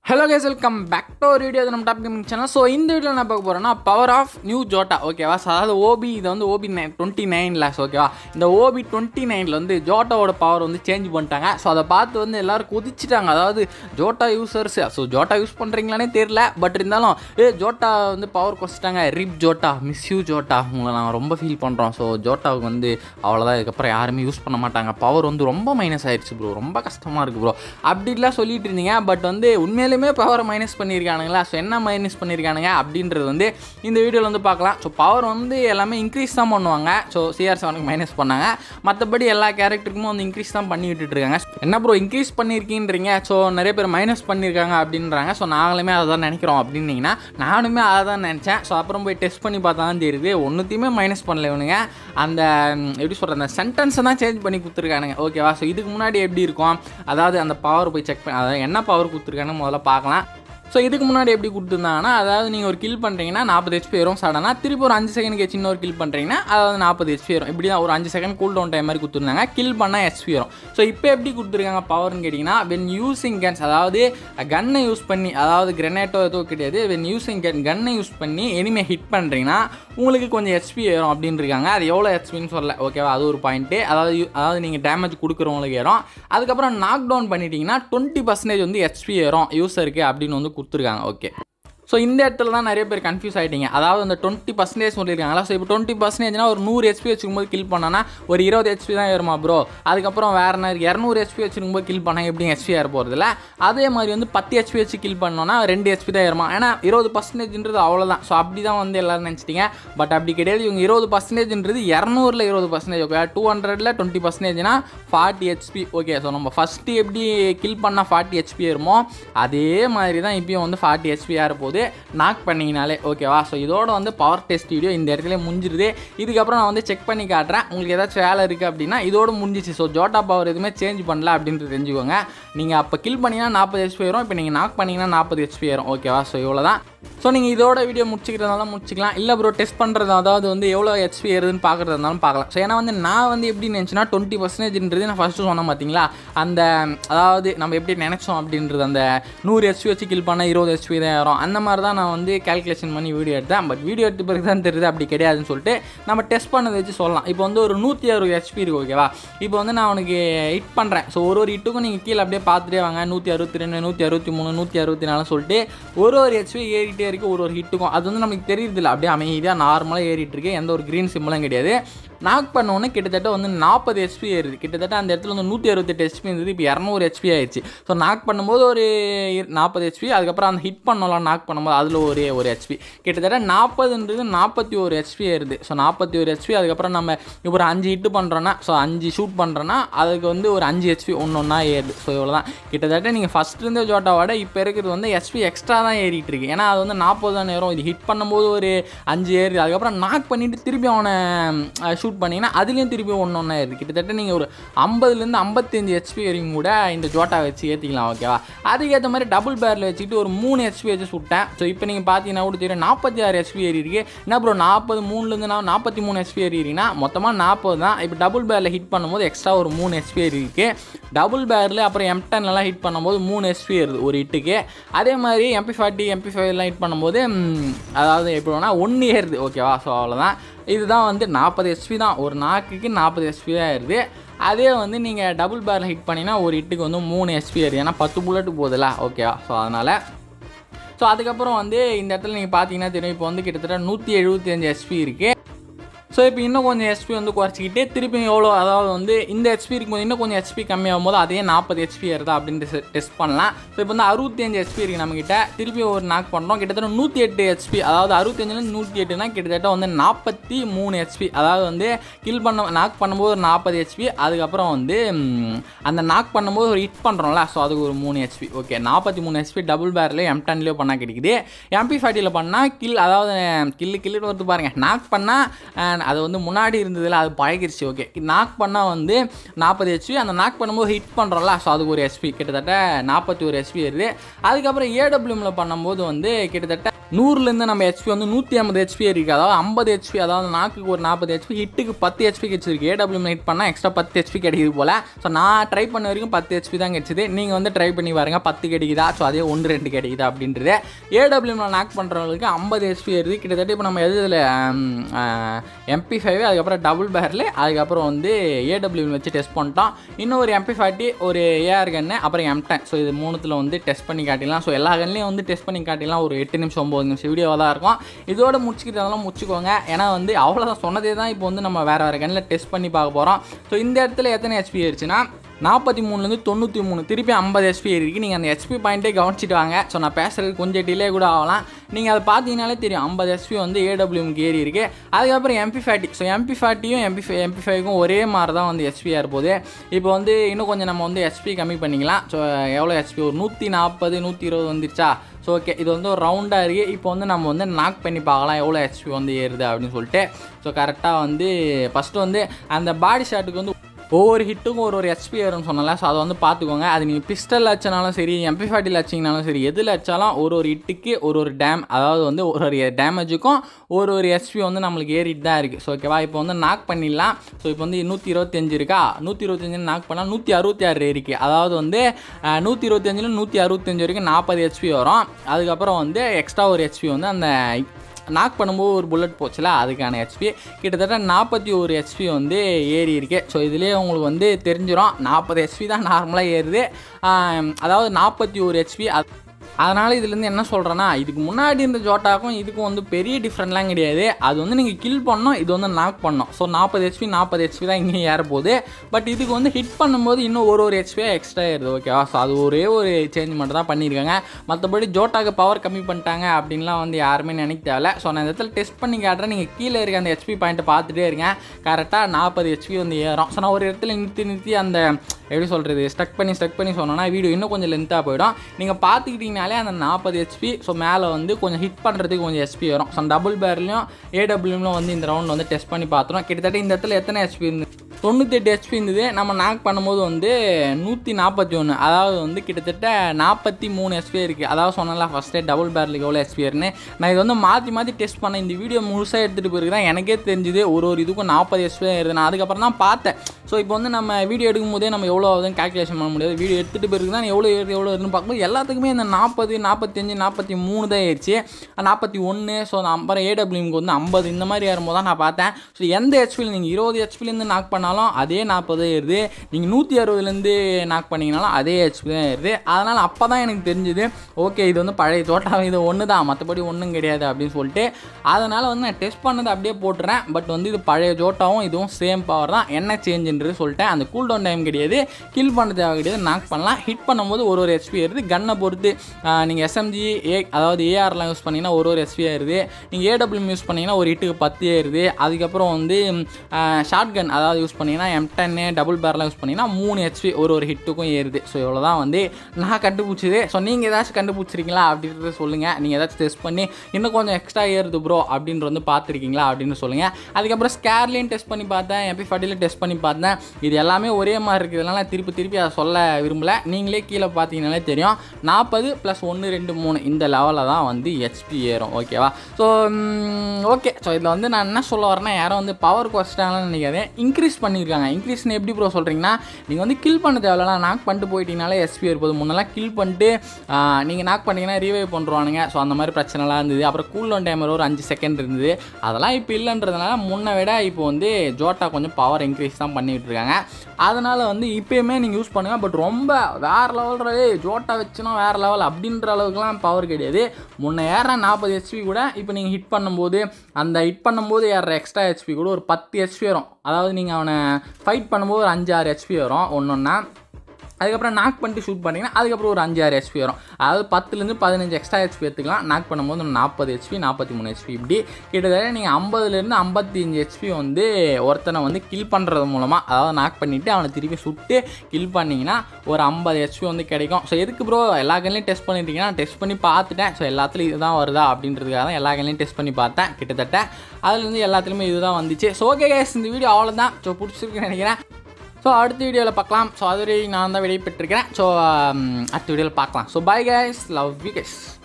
hello guys welcome back to ஒரு video நம்ம top gaming channel so இந்த வீடியோவில் நான் பார்க்க போகிறேன்னா பவர் ஆஃப் நியூ ஜோட்டா ஓகேவா ஸோ அதாவது ஓபி இது வந்து ஓபி நைன் டுவெண்ட்டி நைன் லேக்ஸ் ஓகேவா இந்த ஓபி டுவெண்ட்டி நைனில் வந்து ஜோட்டாவோட பவர் வந்து சேஞ்ச் பண்ணிட்டாங்க ஸோ அதை பார்த்து வந்து எல்லாரும் குதிச்சிட்டாங்க அதாவது Jota users so Jota use பண்ணுறீங்களானே தெரில பட் இருந்தாலும் ஏ ஜோட்டா வந்து பவர் குறைச்சிட்டாங்க RIP Jota miss you Jota உங்களை நான் ரொம்ப ஃபீல் பண்ணுறோம் ஸோ ஜோட்டாவுக்கு வந்து அவ்வளோதான் இதுக்கப்புறம் யாருமே யூஸ் பண்ண மாட்டாங்க பவர் வந்து ரொம்ப மைனஸ் ஆயிடுச்சு ப்ரோ ரொம்ப கஷ்டமாக இருக்குது ப்ரோ அப்படிலாம் சொல்லிட்டு இருந்தீங்க பட் வந்து உண்மையிலுமே பவரை மைனஸ் பண்ணியிருக்கானுங்களா ஸோ என்ன மைனஸ் பண்ணியிருக்கானுங்க அப்படின்றது வந்து இந்த வீடியோவில் வந்து பார்க்கலாம் ஸோ பவர் வந்து எல்லாமே இன்க்ரீஸ் தான் பண்ணுவாங்க ஸோ சிஆர் செவனுக்கு மைனஸ் பண்ணாங்க மற்றபடி எல்லா கேரக்டருக்குமே வந்து இன்க்ரீஸ் தான் பண்ணி விட்டுட்டு இருக்காங்க என்ன ப்ரோ இன்க்ரீஸ் பண்ணியிருக்கீன்றீங்க ஸோ நிறைய பேர் மைனஸ் பண்ணியிருக்காங்க அப்படின்றாங்க ஸோ நாங்களுமே அதை தான் நினைக்கிறோம் அப்படின்னீங்கன்னா நானுமே அதை தான் நினச்சேன் ஸோ அப்புறம் போய் டெஸ்ட் பண்ணி பார்த்தா தான் தெரியுது ஒன்றுத்தையுமே மைனஸ் பண்ணல இவனுங்க அந்த ம், எப்படி சொல்கிறது அந்த சென்டென்ஸை தான் சேஞ்ச் பண்ணி கொடுத்துருக்கானுங்க ஓகேவா ஸோ இதுக்கு முன்னாடி எப்படி இருக்கும் அதாவது அந்த பவர் போய் செக் பண்ணி அதாவது என்ன பவர் கொடுத்துருக்கான்னு முதல்ல பார்க்கலாம் ஸோ இதுக்கு முன்னாடி எப்படி கொடுத்துருந்தாங்கன்னா அதாவது நீங்கள் ஒரு கில் பண்ணுறீங்கன்னா நாற்பது ஹெச்பி வரும் சடனாக திருப்பி ஒரு அஞ்சு செகண்ட் கழிச்சு இன்னொரு கில் பண்ணுறீங்கன்னா அதாவது நாற்பது ஹெச்பி வரும் இப்படி தான் ஒரு அஞ்சு செகண்ட் கூல் டவுன் டைம் மாதிரி கொடுத்துருந்தாங்க கில் பண்ணால் ஹெச்பி வரும் ஸோ இப்போ எப்படி கொடுத்துருக்காங்க பவர்னு கேட்டிங்கன்னா வென் யூஸிங் கன்ஸ் அதாவது கன்னை யூஸ் பண்ணி அதாவது கிரெனேட்டோ எதுவும் கிடையாது வென் யூஸிங் கன் கன்னை யூஸ் பண்ணி எனிமே ஹிட் பண்ணுறீங்கன்னா உங்களுக்கு கொஞ்சம் ஹெச்பி ஏறும் அப்படின்னு இருக்காங்க அது எவ்வளோ ஹெச்பின்னு சொல்லல ஓகேவா அது ஒரு பாயிண்ட்டு அதாவது யூ- அதாவது நீங்கள் டேமேஜ் கொடுக்குறவங்களுக்கு ஏறும் அதுக்கப்புறம் நாக் டவுன் பண்ணிட்டீங்கன்னா டுவெண்ட்டி பர்சன்டேஜ் வந்து ஹெச்பி ஏறும் யூஸருக்கு அப்படின்னு வந்து கொடுத்துருக்காங்க ஓகே ஸோ இந்த இடத்துல தான் நிறைய பேர் கன்ஃபியூஸ் ஆகிட்டீங்க அதாவது அந்த டுவெண்ட்டி பர்சன்டேஜ் சொல்லியிருக்காங்களா ஸோ இப்போ டுவெண்ட்டி பர்சன்டேஜ்னா ஒரு நூறு ஹெச்பி வச்சுக்கும்போது கில் பண்ணனா ஒரு இருபது ஹெச்பி தான் ஏறுமா ப்ரோ அதுக்கப்புறம் வேறு என்ன இரநூறு ஹெச்பி வச்சுருக்கும்போது கில் பண்ணால் எப்படி ஹெச்பி ஏற போகிறதில்ல அதே மாதிரி வந்து பத்து ஹெச்பி வச்சு கில் பண்ணோன்னா ரெண்டு ஹெச்பி தான் ஏறுமா ஏன்னா இருபது பர்சன்டேஜ்ன்றது அவ்வளோதான் ஸோ அப்படி தான் வந்து எல்லாரும் நினச்சிட்டீங்க பட் அப்படி கிடையாது இவங்க இருபது பர்சன்டேஜ்ன்றது இரநூறுல இருபது பர்சன்டேஜ் ஓகே டூ ஹண்ட்ரட்ல டுவெண்ட்டி பர்சன்டேஜ்னா ஃபார்ட்டி ஹெச்பி ஓகே ஸோ நம்ம ஃபஸ்ட்டு எப்படி கில் பண்ணால் ஃபார்ட்டி ஹெச்பி ஏறுமோ அதே மாதிரி தான் இப்பயும் வந்து ஃபார்ட்டி ஹெச்பி ஏற போகுது நாக் பண்ணிங்கனாலே ஓகேவா ஸோ இதோட வந்து பவர் டெஸ்ட் வீடியோ இந்த இடத்துல முடிஞ்சிருது இதுக்கப்புறம் நான் வந்து செக் பண்ணி காட்டுறேன் உங்களுக்கு ஏதாச்சும் வேலை இருக்குது அப்படின்னா இதோட முடிஞ்சிச்சு ஸோ ஜோட்டா பவர் எதுவுமே சேஞ்ச் பண்ணல அப்படின்ட்டு தெரிஞ்சுக்கோங்க நீங்கள் அப்போ கில் பண்ணிங்கன்னா நாற்பது ஹெச்பி வரும் இப்போ நீங்கள் நாக் பண்ணிங்கன்னா நாற்பது ஹெச்பி வரும் ஓகேவா ஸோ இவ்வளோ தான் ஸோ நீங்கள் இதோட வீடியோ முடிச்சுக்கிறதால முடிச்சிக்கலாம் இல்லை ப்ரோ டெஸ்ட் பண்ணுறது அதாவது வந்து எவ்வளோ ஹெச்பி ஏறுதுன்னு பார்க்குறது இருந்தாலும் பார்க்கலாம் ஸோ ஏன்னா வந்து நான் வந்து எப்படி நினச்சேன்னா டுவெண்ட்டி பர்சன்டேஜ்ன்றது நான் ஃபஸ்ட்டு சொன்னேன் பார்த்தீங்களா அந்த அதாவது நம்ம எப்படி நினச்சோம் அப்படின்றது அந்த நூறு ஹெச்பி வச்சு கில் பண்ணால் இருபது ஹெச்பி தான் ஏறும் அந்த மாதிரி தான் நான் வந்து கேல்குலேஷன் பண்ணி வீடியோ எடுத்தேன் பட் வீடியோ எடுத்த பிறகு தான் தெரியுது அப்படி கிடையாதுன்னு சொல்லிட்டு நம்ம டெஸ்ட் பண்ணதை வச்சு சொல்லலாம் இப்போ வந்து ஒரு நூற்றி அறுபது ஹெச்பி இருக்கு ஓகேவா இப்போ வந்து நான் உனக்கு ஹிட் பண்ணுறேன் ஸோ ஒரு ஒரு ஹிட்டுக்கும் நீங்கள் கீழே அப்படியே பார்த்துட்டே வாங்க நூற்றி அறுபத்தி ரெண்டு நூற்றி அறுபத்தி மூணு நூற்றி அறுபத்தி நாலு சொல்லிட்டு ஒரு ஒரு ஹெச்பி ஏறிட்டே இருக்கு ஒரு ஒரு ஹிட்டுக்கும் அது வந்து நமக்கு தெரியுதில்ல அப்படியே அமைதியாக நார்மலாக ஏறிட்டு இருக்கு எந்த ஒரு க்ரீன் சிம்பிளும் கிடையாது நாக் பண்ணோன்னே கிட்டத்தட்ட வந்து நாற்பது ஹெச்பி ஏறுது கிட்டத்தட்ட அந்த இடத்துல வந்து நூற்றி அறுபத்தெட்டு ஹெச்பி இருந்தது இப்போ இரநூறு ஹெச்பி ஆயிடுச்சு ஸோ நாக் பண்ணும்போது ஒரு நாற்பது ஹெச்பி அதுக்கப்புறம் அந்த ஹிட் பண்ணலாம் நாக் பண்ணும்போது அதில் ஒரு ஒரு ஹெச்பி கிட்டத்தட்ட நாற்பதுன்றது நாற்பத்தி ஒரு ஹெச்பி ஏறுது ஸோ நாற்பத்தி ஒரு ஹெச்பி அதுக்கப்புறம் நம்ம இப்போ ஒரு அஞ்சு ஹிட்டு பண்ணுறோன்னா ஸோ அஞ்சு ஷூட் பண்ணுறோன்னா அதுக்கு வந்து ஒரு அஞ்சு ஹெச்பி ஒன்று ஒன்றா ஏறுது ஸோ இவ்வளோ தான் கிட்டத்தட்ட நீங்கள் ஃபஸ்ட் இருந்த ஜோட்டாவோட இப்போ இருக்கிறது வந்து ஹெச்பி எக்ஸ்ட்ரா தான் ஏறிட்டு இருக்கு ஏன்னா அது வந்து நாற்பது தான் ஏறும் இது ஹிட் பண்ணும்போது ஒரு அஞ்சு ஏறுது அதுக்கப்புறம் நாக் பண்ணிவிட்டு திருப்பி அவனை ஷூட் பண்ணிங்கன்னா அதுலேயும் திருப்பி ஒன்று ஒன்றா ஏறுது கிட்டத்தட்ட நீங்கள் ஒரு ஐம்பதுலேருந்து ஐம்பத்தஞ்சு ஹெச்பி வரைக்கும் கூட இந்த ஜோட்டா வச்சு ஏற்றிக்கலாம் ஓகேவா அதுக்கேற்ற மாதிரி டபுள் பேரில் வச்சுக்கிட்டு ஒரு மூணு ஹெச்பி வச்சு சுட்டேன் ஸோ இப்போ நீங்கள் பார்த்தீங்கன்னா கூட தெரியும் நாற்பத்தி ஆறு ஹெச்பி ஏறி இருக்கு என்ன ப்ரோ நாற்பது மூணுலேருந்து நான் நாற்பத்தி மூணு ஹெச்பி ஏறிங்கன்னா மொத்தமாக நாற்பது தான் இப்போ டபுள் பேரில் ஹிட் பண்ணும்போது எக்ஸ்ட்ரா ஒரு மூணு ஹெச்பி ஏறி இருக்கு டபுள் பேரில் அப்புறம் எம்டன்லாம் ஹிட் பண்ணும்போது மூணு ஹெச்பி ஏறுது ஒரு ஹிட்டுக்கு அதே மாதிரி எம்பி ஃபார்ட்டி எம்பி ஃபைவ்லாம் ஹிட் பண்ணும்போது ம், அதாவது எப்படி வேணால் ஒன்று ஏறுது ஓகேவா ஸோ அவ்வளோதான் இதுதான் வந்து நாற்பது ஹெச்பி தான் ஒரு நாக்குக்கு நாற்பது ஹெச்பி தான் ஏறுது அதே வந்து நீங்கள் டபுள் பேரில் ஹிட் பண்ணிங்கன்னா ஒரு ஹிட்டுக்கு வந்து மூணு ஹெச்பி ஏறுது ஏன்னா பத்து புல்லட்டு போகுதுல்ல ஓகேவா ஸோ அதனால் ஸோ அதுக்கப்புறம் வந்து இந்த இடத்துல நீங்கள் பார்த்தீங்கன்னா தெரியும் இப்போ வந்து கிட்டத்தட்ட நூற்றி எழுபத்தி அஞ்சு ஹெச்பி இருக்குது ஸோ இப்போ இன்னும் கொஞ்சம் ஹெச்பி வந்து குறைச்சிக்கிட்டு திருப்பி எவ்வளோ அதாவது வந்து இந்த ஹெச்பி இருக்கும்போது இன்னும் கொஞ்சம் ஹெச்பி கம்மியாகும் போது அதே நாற்பது ஹெச்பி ஏறுதா அப்படின்ட்டு டெஸ்ட் பண்ணலாம் ஸோ இப்போ வந்து அறுபத்தி அஞ்சு ஹெச்பி இருக்குது நம்மக்கிட்ட திருப்பி ஒரு நாக் பண்ணுறோம் கிட்டத்தட்ட நூற்றி எட்டு ஹெச்பி அதாவது அறுபத்தஞ்சுலேருந்து நூற்றி எட்டுனா கிட்டத்தட்ட வந்து நாற்பத்தி மூணு ஹெச்பி அதாவது வந்து கில் பண்ண நாக் பண்ணும்போது ஒரு நாற்பது ஹெச்பி அதுக்கப்புறம் வந்து ம், அந்த நாக் பண்ணும்போது ஒரு ஹிட் பண்ணுறோம்ல ஸோ அதுக்கு ஒரு மூணு ஹெச்பி ஓகே நாற்பத்தி மூணு ஹெச்பி டபுள் பேர்லேயும் எம் டென்லேயும் பண்ணால் கிடைக்குது எம்பி ஃபார்ட்டியில் பண்ணால் கில் அதாவது கில்லு கில்லுன்னு வருது பாருங்கள் நாக் பண்ணால் அது வந்து முன்னாடி இருந்ததில் அது பழகிருச்சு ஓகே நாக் பண்ணால் வந்து நாற்பது ஹெச்பி அந்த நாக் பண்ணும்போது ஹிட் பண்ணுறோம்ல ஸோ அதுக்கு ஒரு ஹெச்பி கிட்டத்தட்ட நாற்பத்தி ஒரு ஹெச்பி வருது அதுக்கப்புறம் ஏடபிள்யூமில் பண்ணும்போது வந்து கிட்டத்தட்ட நூறுலேருந்து நம்ம ஹெச்பி வந்து நூற்றி ஐம்பது ஹெச்பி இருக்குது அதாவது ஐம்பது ஹெச்பி அதாவது நாக்குக்கு ஒரு நாற்பது ஹெச்பி ஹிட்டுக்கு பத்து ஹெச்பி கிடச்சிருக்கு ஏடபிள்யூ ஹிட் பண்ணால் எக்ஸ்ட்ரா பத்து ஹெச்பி கிடைக்குது போல் ஸோ நான் ட்ரை பண்ண வரைக்கும் பத்து ஹெச்பி தான் கிடச்சிது நீங்கள் வந்து ட்ரை பண்ணி பாருங்க பத்து கிடைக்குதா ஸோ அதே ஒன்று ரெண்டு கிடைக்குதா அப்படின்றது ஏடபிள்யூ நாக் பண்ணுறவங்களுக்கு ஐம்பது ஹெச்பி இருக்குது கிட்டத்தட்ட இப்போ நம்ம எது இதில் எம்பி ஃபைவ் அதுக்கப்புறம் டபுள் பேரில் அதுக்கப்புறம் வந்து ஏடபிள்யூ வச்சு டெஸ்ட் பண்ணிட்டோம் இன்னும் ஒரு எம்பி ஃபார்ட்டி ஒரு ஏஆர் கன்னு அப்புறம் எம் டென் ஸோ இது மூணுத்தில் வந்து டெஸ்ட் பண்ணி காட்டிடலாம் ஸோ எல்லா கன்லையும் வந்து டெஸ்ட் பண்ணி காட்டிடலாம் ஒரு எட்டு நிமிஷம் ஒம்பது நிமிஷம் வீடியோவாக தான் இருக்கும் இதோட முடிச்சுக்கிறதெல்லாம் முடிச்சுக்கோங்க ஏன்னா வந்து அவ்வளோதான் சொன்னதே தான் இப்போ வந்து நம்ம வேறு வேறு கன்னில் டெஸ்ட் பண்ணி பார்க்க போகிறோம் ஸோ இந்த இடத்துல எத்தனை ஹெச்பி ஆயிடுச்சுன்னா நாற்பத்தி மூணுலேருந்து தொண்ணூற்றி மூணு திருப்பி ஐம்பது ஹெச்பி இருக்குது நீங்கள் அந்த ஹெச்பி பாயிண்ட்டே கவனிச்சிட்டு வாங்க ஸோ நான் பேசுறது கொஞ்சம் டிலே கூட ஆகலாம் நீங்கள் அதை பார்த்தீங்கனாலே தெரியும் ஐம்பது ஹெச்பி வந்து ஏடபிள்யூமுக்கு ஏறி இருக்குது அதுக்கப்புறம் எம்பி ஃபார்ட்டி ஸோ எம்பி ஃபார்ட்டியும் எம்பி ஃபை எம்பி ஃபைவ்க்கும் ஒரே மாதிரி தான் வந்து ஹெச்பியாக இருப்போது இப்போ வந்து இன்னும் கொஞ்சம் நம்ம வந்து ஹெச்பி கம்மி பண்ணிக்கலாம் ஸோ எவ்வளோ ஹெச்பி ஒரு நூற்றி நாற்பது நூற்றி இருபது வந்துருச்சா ஸோ ஓகே இது வந்து ஒரு ரவுண்டாக இருக்குது இப்போ வந்து நம்ம வந்து நாக் பண்ணி பார்க்கலாம் எவ்வளோ ஹெச்பி வந்து ஏறுது அப்படின்னு சொல்லிட்டு ஸோ கரெக்டாக வந்து ஃபஸ்ட்டு வந்து அந்த பாடி ஷாட்டுக்கு வந்து ஒவ்வொரு ஹிட்டுக்கும் ஒரு ஒரு ஹெச்பி வரும்னு சொன்னல ஸோ அதை வந்து பார்த்துக்கோங்க அது நீங்கள் பிஸ்டல் அடிச்சனாலும் சரி எம்பி ஃபார்ட்டியில் அடிச்சிங்கனாலும் சரி எதில் அடிச்சாலும் ஒரு ஒரு ஹிட்டுக்கு ஒரு ஒரு டேம் அதாவது வந்து ஒரு ஒரு டேமேஜுக்கும் ஒரு ஒரு ஹெச்பி வந்து நம்மளுக்கு ஏறிட்டு தான் இருக்குது ஸோ ஓகேவா இப்போ வந்து நாக் பண்ணிடலாம் ஸோ இப்போ வந்து நூற்றி இருபத்தஞ்சு இருக்கா நூற்றி இருபத்தஞ்சு நாக் பண்ணால் நூற்றி அறுபத்தி ஆறு இருக்குது அதாவது வந்து நூற்றி இருபத்தஞ்சில் நூற்றி அறுபத்தஞ்சு வரைக்கும் நாற்பது ஹெச்பி வரும் அதுக்கப்புறம் வந்து எக்ஸ்ட்ரா ஒரு ஹெச்பி வந்து அந்த நாக் பண்ணும்போது ஒரு புல்லட் போச்சுல அதுக்கான ஹெச்பி கிட்டத்தட்ட நாற்பத்தி ஒரு ஹெச்பி வந்து ஏறி இருக்கு ஸோ இதுலேயே உங்களுக்கு வந்து தெரிஞ்சிடும் நாற்பது ஹெச்பி தான் நார்மலாக ஏறுது ஆம், அதாவது நாற்பத்தி ஒரு ஹெச்பி அதனால் இதுலேருந்து என்ன சொல்கிறேன்னா இதுக்கு முன்னாடி இருந்த ஜோட்டாக்கும் இதுக்கும் வந்து பெரிய டிஃப்ரெண்ட்லாம் கிடையாது அது வந்து நீங்கள் கில் பண்ணோம் இது வந்து நாக் பண்ணோம் ஸோ நாற்பது ஹெச்பி நாற்பது ஹெச்பி தான் இங்கேயும் ஏற போகுது பட் இதுக்கு வந்து ஹிட் பண்ணும்போது இன்னும் ஒரு ஒரு ஹெச்பியாக எக்ஸ்ட்ரா ஏறுது ஓகேவா ஸோ அது ஒரே ஒரு சேஞ்ச் மட்டும் தான் பண்ணியிருக்காங்க மற்றபடி ஜோட்டாக்கு பவர் கம்மி பண்ணிட்டாங்க அப்படின்லாம் வந்து யாருமே நினைக்க தேவையில்ல ஸோ நான் இந்த இடத்துல டெஸ்ட் பண்ணி காட்டுறேன் நீங்கள் கீழே இருக்க அந்த ஹெச்பி பாயிண்ட்டை பார்த்துட்டே இருங்க கரெக்டாக நாற்பது ஹெச்பி வந்து ஏறும் ஸோ நான் ஒரு இடத்துல நிறுத்தி நிறுத்தி அந்த எப்படி சொல்கிறது ஸ்டக் பண்ணி ஸ்டக் பண்ணி சொன்னோன்னா வீடியோ இன்னும் கொஞ்சம் லென்த்தாக போயிடும் நீங்கள் பார்த்துக்கிட்டிங்கனாலே அந்த நாற்பது ஹெச்பி ஸோ மேலே வந்து கொஞ்சம் ஹிட் பண்ணுறதுக்கு கொஞ்சம் ஹெச்பி வரும் ஸோ டபுள் பேர்லையும் ஏடபிள்யூலையும் வந்து இந்த ரவுண்ட் வந்து டெஸ்ட் பண்ணி பார்த்துரும் கிட்டத்தட்ட இந்த இடத்துல எத்தனை ஹெச்பி இருந்து தொண்ணூத்தெட்டு ஹெச்பி இருந்தது நம்ம நாக் பண்ணும்போது வந்து நூற்றி நாற்பத்தி ஒன்று அதாவது வந்து கிட்டத்தட்ட நாற்பத்தி மூணு ஹெச்பி இருக்குது அதாவது சொன்னல ஃபஸ்ட்டே டபுள் பேரலுக்கு எவ்வளோ ஹெச்பி இருக்குன்னு நான் இது வந்து மாற்றி மாற்றி டெஸ்ட் பண்ணேன் இந்த வீடியோ முழுசாக எடுத்துகிட்டு போயிருக்கு தான் எனக்கே தெரிஞ்சுது ஒரு ஒரு இதுக்கும் நாற்பது ஹெச்பி இருக்குது நான் அதுக்கப்புறம் தான் பார்த்தேன் ஸோ இப்போ வந்து நம்ம வீடியோ எடுக்கும் போதே நம்ம எவ்வளோ ஆகுதுன்னு கால்குலேஷன் பண்ண முடியாது வீடியோ எடுத்துகிட்டு போயிருக்கு தான் எவ்வளோ ஏறுது எவ்வளோ இருக்குன்னு பார்க்கும்போது எல்லாத்துக்குமே இந்த நாற்பது நாற்பத்தஞ்சு நாற்பத்தி மூணு தான் ஏறிச்சு நாற்பத்தி ஒன்று ஸோ அப்புறம் ஏடபிள்யூக்கு வந்து ஐம்பது இந்த மாதிரி ஏறும்போது தான் நான் பார்த்தேன் ஸோ எந்த ஹெச்பியில் நீங்கள் இருபது ஹெச்பிலேருந்து நாக் பண்ணாலும் அதே நாற்பது ஏறுது நீங்கள் நூற்றி அறுபதுலேருந்து நாக் பண்ணிங்கனாலும் அதே ஹெச்பி தான் ஏறுது அதனால் அப்போ தான் எனக்கு தெரிஞ்சுது ஓகே இது வந்து பழைய தோட்டம் இது ஒன்று தான் மற்றபடி ஒன்றும் கிடையாது அப்படின்னு சொல்லிட்டு அதனால் வந்து நான் டெஸ்ட் பண்ணதை அப்படியே போட்டுறேன் பட் வந்து இது பழைய ஜோட்டாவும் இதுவும் சேம் பவர் தான் என்ன சேஞ்சுன்றது சொல்லிட்டேன் அந்த கூல் டவுன் டைம் கிடையாது கில் பண்ண தேவை கிடையாது நாக் பண்ணலாம் ஹிட் பண்ணும்போது ஒரு ஒரு ஹெச்பி ஏறுது கன்னை பொறுத்து நீங்கள் எஸ்எம்ஜி ஏ அதாவது ஏஆர்லாம் யூஸ் பண்ணிங்கன்னா ஒரு ஒரு ஹெச்பி ஏறுது நீங்கள் ஏடபிள்யூ யூஸ் பண்ணிங்கன்னா ஒரு ஹிட்டுக்கு பத்து ஏறுது அதுக்கப்புறம் வந்து ஷார்ட் கன் அதாவது யூஸ் பண்ணிங்கன்னா எம் டென்னு டபுள் பேர்லாம் யூஸ் பண்ணிங்கன்னா மூணு ஹெச்பி ஒரு ஒரு ஹிட்டுக்கும் ஏறுது ஸோ இவ்வளோ தான் வந்து நான் கண்டுபிடிச்சது ஸோ நீங்கள் ஏதாச்சும் கண்டுபிடிச்சிருக்கீங்களா அப்படின்றத சொல்லுங்கள் நீங்கள் ஏதாச்சும் டெஸ்ட் பண்ணி இன்னும் கொஞ்சம் எக்ஸ்ட்ரா ஏறுது ப்ரோ அப்படின்ற வந்து பார்த்துருக்கீங்களா அப்படின்னு சொல்லுங்கள் அதுக்கப்புறம் ஸ்கேர்லேயும் டெஸ்ட் பண்ணி பார்த்தேன் எம்பி ஃபார்ட்டியில் டெஸ்ட் பண்ணி பார்த்தேன் இது எல்லாமே ஒரே மாதிரி இருக்கிறதுனால திருப்பி திருப்பி அதை சொல்ல விரும்பல நீங்களே கீழே பார்த்தீங்கனாலே தெரியும் நாற்பது ப்ளஸ் ஒன்று ரெண்டு மூணு இந்த லெவலில் தான் வந்து ஹெச்பி ஏறும் ஓகேவா ஸோ ஓகே ஸோ இதில் வந்து நான் என்ன சொல்ல வரேன்னா யாரும் வந்து பவர் குறைச்சிட்டாங்கன்னு நினைக்காது இன்க்ரீஸ் பண்ணியிருக்காங்க இன்க்ரீஸ்னு எப்படி ப்ரோ சொல்கிறீங்கன்னா நீங்கள் வந்து கில் பண்ண தேவையில்ல நாக் பண்ணிட்டு போயிட்டீங்கனாலே எஸ்பி இருப்பது முன்னெல்லாம் கில் பண்ணிட்டு நீங்கள் நாக் பண்ணிங்கன்னா ரீவைவ் பண்ணுறானுங்க ஸோ அந்த மாதிரி பிரச்சனைலாம் இருந்தது அப்புறம் கூல் டவுன் டைமர் ஒரு அஞ்சு செகண்ட் இருந்தது அதெல்லாம் இப்போ இல்லைன்றதுனால முன்னை விட இப்போ வந்து ஜோட்டா கொஞ்சம் பவர் இன்க்ரீஸ் தான் பண்ணிட்டு இருக்காங்க அதனால் வந்து இப்போயுமே நீங்கள் யூஸ் பண்ணுங்கள் பட் ரொம்ப வேறு லெவல்றது ஜோட்டா வச்சுனா வேறு லெவல் அப்படின்ற அளவுக்குலாம் பவர் கிடையாது முன்ன ஏற நாற்பது ஹெச்பி கூட இப்போ நீங்கள் ஹிட் பண்ணும்போது அந்த ஹிட் பண்ணும்போது ஏற எக்ஸ்ட்ரா ஹெச்பி கூட ஒரு பத்து ஹெச்பி வரும் அதாவது நீங்கள் அவனை ஃபைட் பண்ணும்போது ஒரு அஞ்சு ஆறு ஹெச்பி வரும் ஒன்று ஒன்றா அதுக்கப்புறம் நாக் பண்ணிட்டு ஷூட் பண்ணிங்கன்னா அதுக்கப்புறம் ஒரு அஞ்சு ஆறு ஹெச்பி வரும் அதாவது பத்துலேருந்து பதினஞ்சு எக்ஸ்ட்ரா ஹெச்பி எடுத்துக்கலாம் நாக் பண்ணும்போது ஒரு நாற்பது ஹெச்பி நாற்பத்தி மூணு ஹெச்பி இப்படி கிட்டத்தட்ட நீங்கள் ஐம்பதுலேருந்து ஐம்பத்தி அஞ்சு ஹெச்பி வந்து ஒருத்தனை வந்து கில் பண்ணுறது மூலமாக அதாவது நாக் பண்ணிவிட்டு அவனை திருப்பி சுட்டு கில் பண்ணிங்கன்னா ஒரு ஐம்பது ஹெச்பி வந்து கிடைக்கும் ஸோ எதுக்கு ப்ரோ எல்லா கன்லையும் டெஸ்ட் பண்ணிட்டீங்கன்னா டெஸ்ட் பண்ணி பார்த்துட்டேன் ஸோ எல்லாத்துலையும் இதுதான் வருதா அப்படின்றதுக்காக தான் எல்லா கன்லையும் டெஸ்ட் பண்ணி பார்த்தேன் கிட்டத்தட்ட அதுலேருந்து எல்லாத்துலேயுமே இதுதான் வந்துச்சு ஸோ ஓகே கேஸ் இந்த வீடியோ அவ்வளோதான் ஸோ பிடிச்சிருக்குன்னு நினைக்கிறேன் ஸோ அடுத்த வீடியோவில் பார்க்கலாம் ஸோ அதுவரை நான் தான் விடை பெற்றிருக்கிறேன் ஸோ அடுத்த வீடியோவில் பார்க்கலாம் so bye guys love you guys